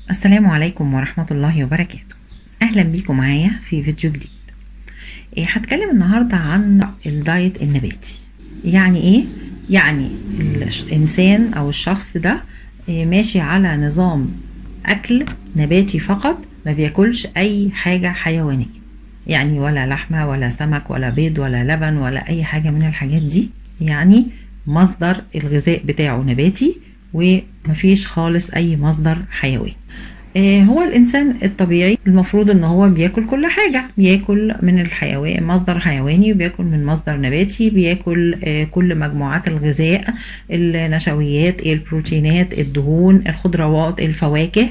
السلام عليكم ورحمة الله وبركاته أهلا بيكم معايا في فيديو جديد إيه هتكلم النهاردة عن الدايت النباتي يعني إيه؟ يعني الإنسان أو الشخص ده إيه ماشي على نظام أكل نباتي فقط ما بياكلش أي حاجة حيوانية يعني ولا لحمة ولا سمك ولا بيض ولا لبن ولا أي حاجة من الحاجات دي يعني مصدر الغذاء بتاعه نباتي ومفيش خالص اي مصدر حيواني هو الانسان الطبيعي المفروض ان هو بياكل كل حاجه بياكل من الحيوان مصدر حيواني وبياكل من مصدر نباتي بياكل كل مجموعات الغذاء النشويات البروتينات الدهون الخضروات الفواكه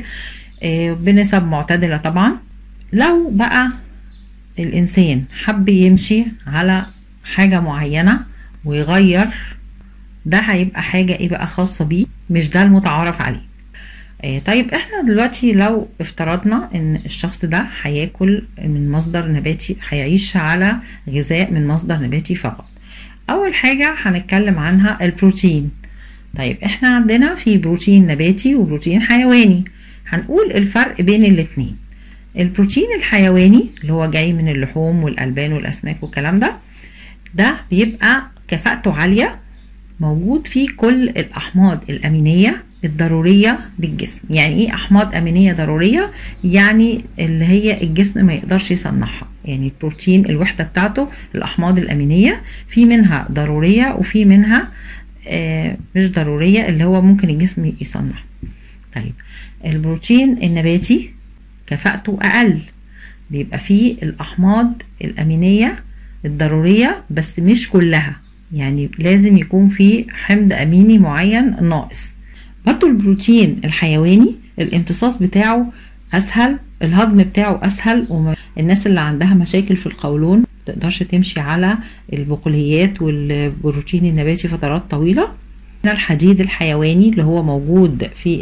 بنسب معتدله طبعا لو بقى الانسان حب يمشي على حاجه معينه ويغير ده هيبقى حاجه ايه بقى خاصه بيه مش ده المتعارف عليه آه طيب احنا دلوقتي لو افترضنا ان الشخص ده هياكل من مصدر نباتي هيعيش على غذاء من مصدر نباتي فقط اول حاجه هنتكلم عنها البروتين طيب احنا عندنا في بروتين نباتي وبروتين حيواني هنقول الفرق بين الاتنين البروتين الحيواني اللي هو جاي من اللحوم والالبان والاسماك والكلام ده ده بيبقى كفاءته عاليه موجود فيه كل الأحماض الأمينية الضرورية للجسم يعني إيه أحماض أمينية ضرورية يعني اللي هي الجسم ما يقدرش يصنعها يعني البروتين الوحدة بتاعته الأحماض الأمينية في منها ضرورية وفي منها آه مش ضرورية اللي هو ممكن الجسم يصنعها طيب البروتين النباتي كفاءته أقل بيبقى فيه الأحماض الأمينية الضرورية بس مش كلها يعني لازم يكون في حمض اميني معين ناقص برضو البروتين الحيواني الامتصاص بتاعه اسهل الهضم بتاعه اسهل والناس اللي عندها مشاكل في القولون تقدرش تمشي على البقوليات والبروتين النباتي فترات طويله الحديد الحيواني اللي هو موجود في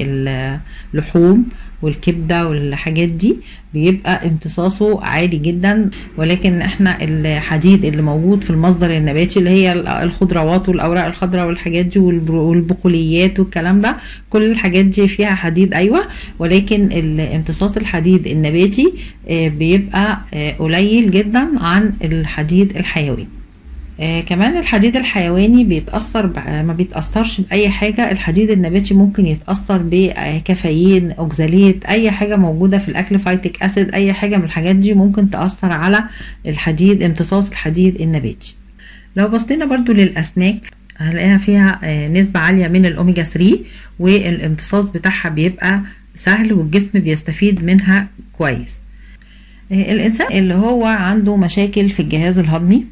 اللحوم والكبدة والحاجات دي بيبقى امتصاصه عالي جدا ولكن احنا الحديد اللي موجود في المصدر النباتي اللي هي الخضروات والاوراق الخضراء والحاجات دي والبقوليات والكلام ده كل الحاجات دي فيها حديد ايوه ولكن امتصاص الحديد النباتي بيبقى قليل جدا عن الحديد الحيواني آه كمان الحديد الحيواني بيتأثر ما بيتأثرش بأي حاجة الحديد النباتي ممكن يتأثر بكافيين أوكزاليت أي حاجة موجودة في الأكل فايتك أسيد أي حاجة من الحاجات دي ممكن تأثر على الحديد امتصاص الحديد النباتي لو بصينا برضو للأسماك هنلاقيها فيها آه نسبة عالية من الأوميجا 3 والامتصاص بتاعها بيبقى سهل والجسم بيستفيد منها كويس آه الإنسان اللي هو عنده مشاكل في الجهاز الهضمي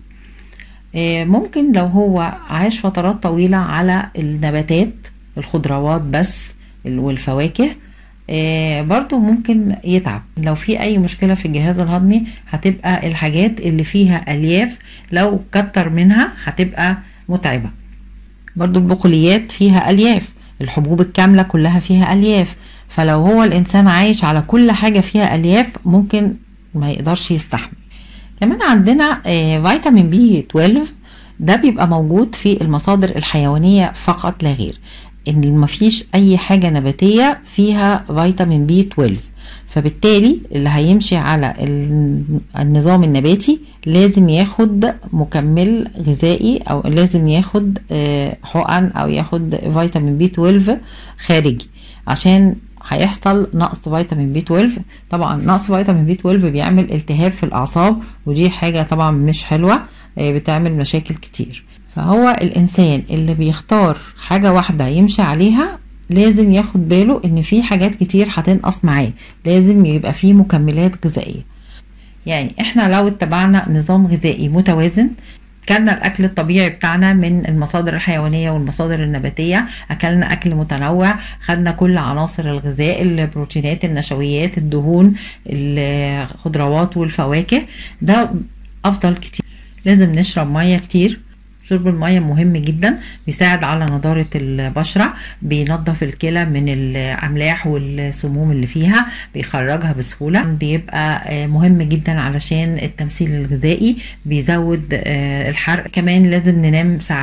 ممكن لو هو عاش فترات طويلة على النباتات الخضروات بس والفواكه برضو ممكن يتعب لو في اي مشكلة في الجهاز الهضمي هتبقى الحاجات اللي فيها الياف لو كتر منها هتبقى متعبة برضو البقوليات فيها الياف الحبوب الكاملة كلها فيها الياف فلو هو الانسان عايش على كل حاجة فيها الياف ممكن ما يقدرش يستحمل كمان عندنا فيتامين بي 12 ده بيبقى موجود في المصادر الحيوانية فقط لا غير ان مفيش اي حاجة نباتية فيها فيتامين بي 12 فبالتالي اللي هيمشي على النظام النباتي لازم ياخد مكمل غذائي او لازم ياخد حقن او ياخد فيتامين بي 12 خارجي عشان هيحصل نقص فيتامين بي 12 طبعا نقص فيتامين بي 12 بيعمل التهاب في الاعصاب ودي حاجه طبعا مش حلوه بتعمل مشاكل كتير فهو الانسان اللي بيختار حاجه واحده يمشي عليها لازم ياخد باله ان في حاجات كتير هتنقص معاه لازم يبقى فيه مكملات غذائيه يعني احنا لو اتبعنا نظام غذائي متوازن كلنا الاكل الطبيعي بتاعنا من المصادر الحيوانيه والمصادر النباتيه اكلنا اكل متنوع خدنا كل عناصر الغذاء البروتينات النشويات الدهون الخضروات والفواكه ده افضل كتير لازم نشرب ميه كتير شرب المية مهم جدا بيساعد على نضارة البشرة بينظف الكلى من الأملاح والسموم اللي فيها بيخرجها بسهولة بيبقى مهم جدا علشان التمثيل الغذائي بيزود الحرق كمان لازم ننام ساعات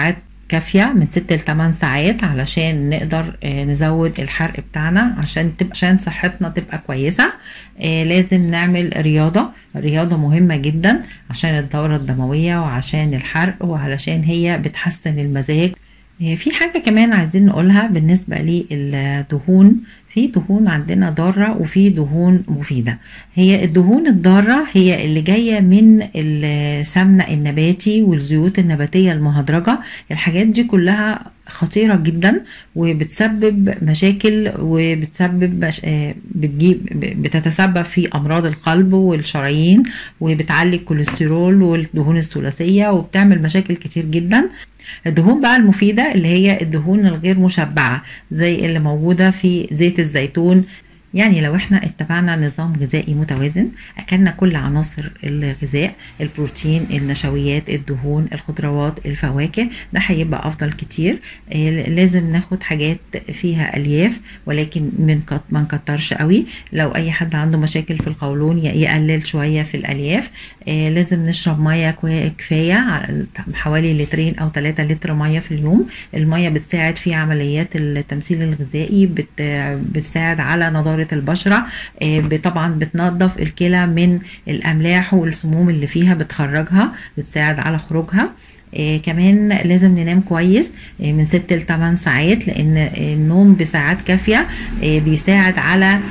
كافية من 6 ل 8 ساعات علشان نقدر نزود الحرق بتاعنا عشان تبقى عشان صحتنا تبقى كويسة لازم نعمل رياضة الرياضة مهمة جدا عشان الدورة الدموية وعشان الحرق وعلشان هي بتحسن المزاج في حاجة كمان عايزين نقولها بالنسبة للدهون في دهون عندنا ضارة وفي دهون مفيدة هي الدهون الضارة هي اللي جاية من السمنة النباتي والزيوت النباتية المهدرجة الحاجات دي كلها خطيرة جدا وبتسبب مشاكل وبتسبب مش... بتجيب بتتسبب في أمراض القلب والشرايين وبتعلي الكوليسترول والدهون الثلاثية وبتعمل مشاكل كتير جدا الدهون بقى المفيدة اللي هي الدهون الغير مشبعة زي اللي موجودة في زيت الزيتون يعني لو احنا اتبعنا نظام غذائي متوازن اكلنا كل عناصر الغذاء البروتين النشويات الدهون الخضروات الفواكه ده هيبقى افضل كتير لازم ناخد حاجات فيها الياف ولكن من ما نكترش قوي لو اي حد عنده مشاكل في القولون يقلل شويه في الالياف لازم نشرب ميه كفايه حوالي لترين او 3 لتر ميه في اليوم الميه بتساعد في عمليات التمثيل الغذائي بتساعد على نضاره البشرة طبعا بتنظف الكلى من الأملاح والسموم اللي فيها بتخرجها بتساعد على خروجها آه كمان لازم ننام كويس آه من 6 ل 8 ساعات لان النوم بساعات كافيه آه بيساعد على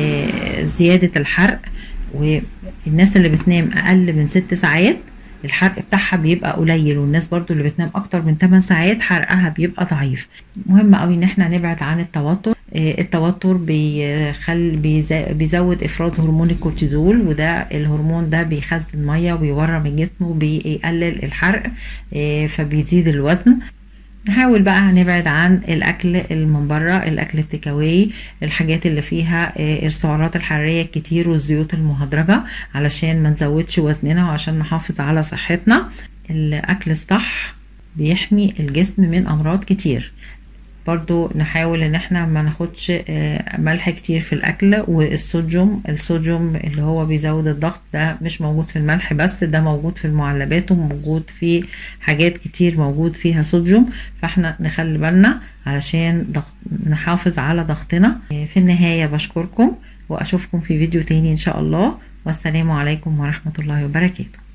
زياده الحرق والناس اللي بتنام اقل من 6 ساعات الحرق بتاعها بيبقى قليل والناس برضو اللي بتنام اكتر من 8 ساعات حرقها بيبقى ضعيف مهم قوي ان احنا نبعد عن التوتر التوتر بيخل بيزود افراز هرمون الكورتيزول وده الهرمون ده بيخزن ميه وبيورم الجسم وبيقلل الحرق فبيزيد الوزن نحاول بقى نبعد عن الاكل من بره الاكل التكاوي الحاجات اللي فيها السعرات الحراريه الكتير والزيوت المهدرجه علشان ما نزودش وزننا وعشان نحافظ على صحتنا الاكل الصح بيحمي الجسم من امراض كتير برضو نحاول ان احنا ما ناخدش ملح كتير في الاكل والصوديوم الصوديوم اللي هو بيزود الضغط ده مش موجود في الملح بس ده موجود في المعلبات وموجود في حاجات كتير موجود فيها صوديوم فاحنا نخلي بالنا علشان ضغط نحافظ على ضغطنا في النهاية بشكركم واشوفكم في فيديو تاني ان شاء الله والسلام عليكم ورحمة الله وبركاته